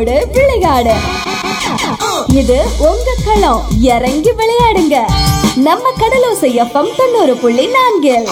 கடலோடு விளையாடு இது உங்க களம் இறங்கி விளையாடுங்க நம்ம கடலோசை எஃப்எம் தொண்ணூறு புள்ளி நான்கில்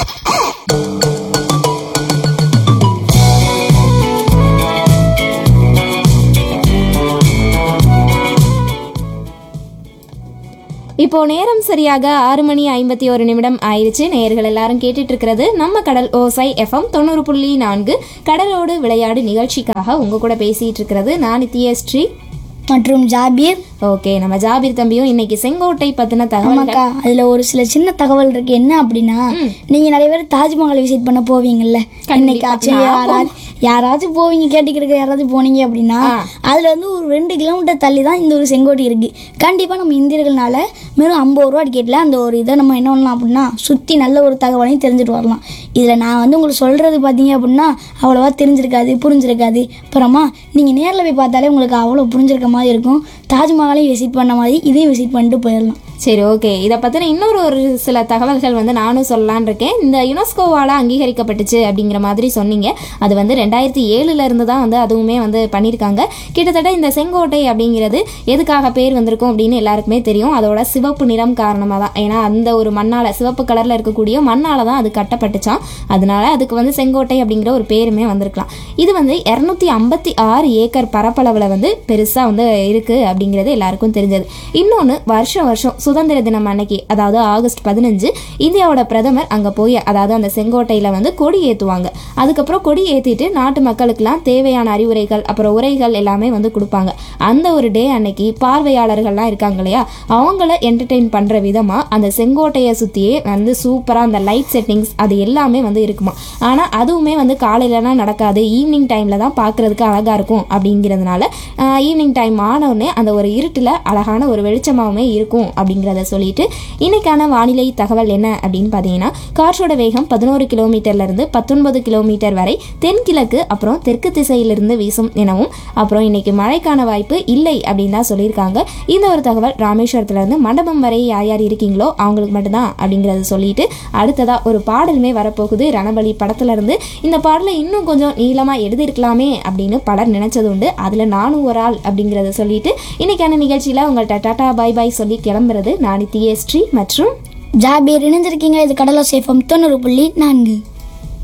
இப்போ நேரம் சரியாக ஆறு மணி ஐம்பத்தி ஒரு நிமிடம் ஆயிடுச்சு நேயர்கள் எல்லாரும் கேட்டுட்டு இருக்கிறது நம்ம கடல் ஓசை எஃப்எம் தொண்ணூறு புள்ளி நான்கு கடலோடு விளையாடு நிகழ்ச்சிக்காக உங்க கூட பேசிட்டு இருக்கிறது நான் நித்யஸ்ரீ மற்றும் ஜாபீர் ஓகே நம்ம ஜாபீர் தம்பியும் இன்னைக்கு செங்கோட்டை பத்தின தகவல் ஆமாக்கா அதுல ஒரு சில சின்ன தகவல் இருக்கு என்ன அப்படின்னா நீங்க நிறைய பேர் தாஜ்மஹால் விசிட் பண்ண போவீங்கல்ல இன்னைக்கு ஆச்சு யாராவது யாராச்சும் போவீங்க கேட்டுக்கிட்டு யாராவது போனீங்க அப்படின்னா அதுல வந்து ஒரு ரெண்டு கிலோமீட்டர் தள்ளி தான் இந்த ஒரு செங்கோட்டை இருக்கு கண்டிப்பா நம்ம இந்தியர்கள்னால வெறும் ஐம்பது ரூபா டிக்கெட்ல அந்த ஒரு இதை நம்ம என்ன பண்ணலாம் அப்படின்னா சுத்தி நல்ல ஒரு தகவலையும் தெரிஞ்சுட்டு வரலாம் இதுல நான் வந்து உங்களுக்கு சொல்றது பாத்தீங்க அப்படின்னா அவ்வளவா தெரிஞ்சிருக்காது புரிஞ்சிருக்காது அப்புறமா நீங்க நேர்ல போய் பார்த்தாலே உங்களுக்கு அவ்வளவு புரிஞ்சிருக்க மாதிரி இருக்கும் தாஜ்மஹாலையும் விசிட் பண்ண மாதிரி இதையும் விசிட் பண்ணிட்டு போயிடலாம் சரி ஓகே இதை பற்றின இன்னொரு ஒரு சில தகவல்கள் வந்து நானும் சொல்லலான் இருக்கேன் இந்த யுனெஸ்கோவால் அங்கீகரிக்கப்பட்டுச்சு அப்படிங்கிற மாதிரி சொன்னீங்க அது வந்து ரெண்டாயிரத்தி ஏழுல இருந்து தான் வந்து அதுவுமே வந்து பண்ணியிருக்காங்க கிட்டத்தட்ட இந்த செங்கோட்டை அப்படிங்கிறது எதுக்காக பேர் வந்திருக்கும் அப்படின்னு எல்லாருக்குமே தெரியும் அதோட சிவப்பு நிறம் காரணமாக தான் ஏன்னா அந்த ஒரு மண்ணால் சிவப்பு கலரில் இருக்கக்கூடிய மண்ணால் தான் அது கட்டப்பட்டுச்சான் அதனால அதுக்கு வந்து செங்கோட்டை அப்படிங்கிற ஒரு பேருமே வந்திருக்கலாம் இது வந்து இரநூத்தி ஐம்பத்தி ஆறு ஏக்கர் பரப்பளவில் வந்து பெருசாக வந்து இருக்குது அப்படிங்கிறது எல்லாருக்கும் தெரிஞ்சது இன்னொன்று வருஷம் வருஷம் சுதந்திர தினம் அன்னைக்கு அதாவது ஆகஸ்ட் பதினஞ்சு இந்தியாவோட பிரதமர் அங்கே போய் அதாவது அந்த செங்கோட்டையில் வந்து கொடி ஏற்றுவாங்க அதுக்கப்புறம் கொடி ஏற்றிட்டு நாட்டு மக்களுக்கெல்லாம் தேவையான அறிவுரைகள் அப்புறம் உரைகள் எல்லாமே வந்து கொடுப்பாங்க அந்த ஒரு டே அன்னைக்கு பார்வையாளர்கள்லாம் இருக்காங்க இல்லையா அவங்கள என்டர்டெயின் பண்ணுற விதமாக அந்த செங்கோட்டையை சுற்றியே வந்து சூப்பராக அந்த லைட் செட்டிங்ஸ் அது எல்லாமே வந்து இருக்குமா ஆனால் அதுவுமே வந்து காலையிலலாம் நடக்காது ஈவினிங் டைமில் தான் பார்க்குறதுக்கு அழகாக இருக்கும் அப்படிங்கிறதுனால ஈவினிங் டைம் ஆனவுடனே அந்த ஒரு இருட்டில் அழகான ஒரு வெளிச்சமாகவுமே இருக்கும் அப்படிங்கிறத சொல்லிட்டு இன்னைக்கான வானிலை தகவல் என்ன அப்படின்னு பார்த்தீங்கன்னா காற்றோட வேகம் பதினோரு கிலோமீட்டர்லேருந்து பத்தொன்பது கிலோமீட்டர் வரை தென்கிழக்கு அப்புறம் தெற்கு திசையிலிருந்து வீசும் எனவும் அப்புறம் இன்னைக்கு மழைக்கான வாய்ப்பு இல்லை அப்படின்னு தான் சொல்லியிருக்காங்க இந்த ஒரு தகவல் ராமேஸ்வரத்துலேருந்து மண்டபம் வரை யார் யார் இருக்கீங்களோ அவங்களுக்கு மட்டும்தான் அப்படிங்கிறத சொல்லிட்டு அடுத்ததா ஒரு பாடலுமே வரப்போகுது ரணபலி படத்துல இருந்து இந்த பாடலை இன்னும் கொஞ்சம் நீளமாக எழுதியிருக்கலாமே அப்படின்னு பலர் நினைச்சது உண்டு அதில் நானும் ஒரு ஆள் அப்படிங்கிறத சொல்லிட்டு இன்னைக்கான நிகழ்ச்சியில் உங்கள்கிட்ட டாடா பாய் பாய் சொல்லி கிளம்புறது நான் நித்யஸ்ரீ மற்றும் ஜாபீர் இணைஞ்சிருக்கீங்க இது கடலோ சேஃபம் தொண்ணூறு புள்ளி நான்கு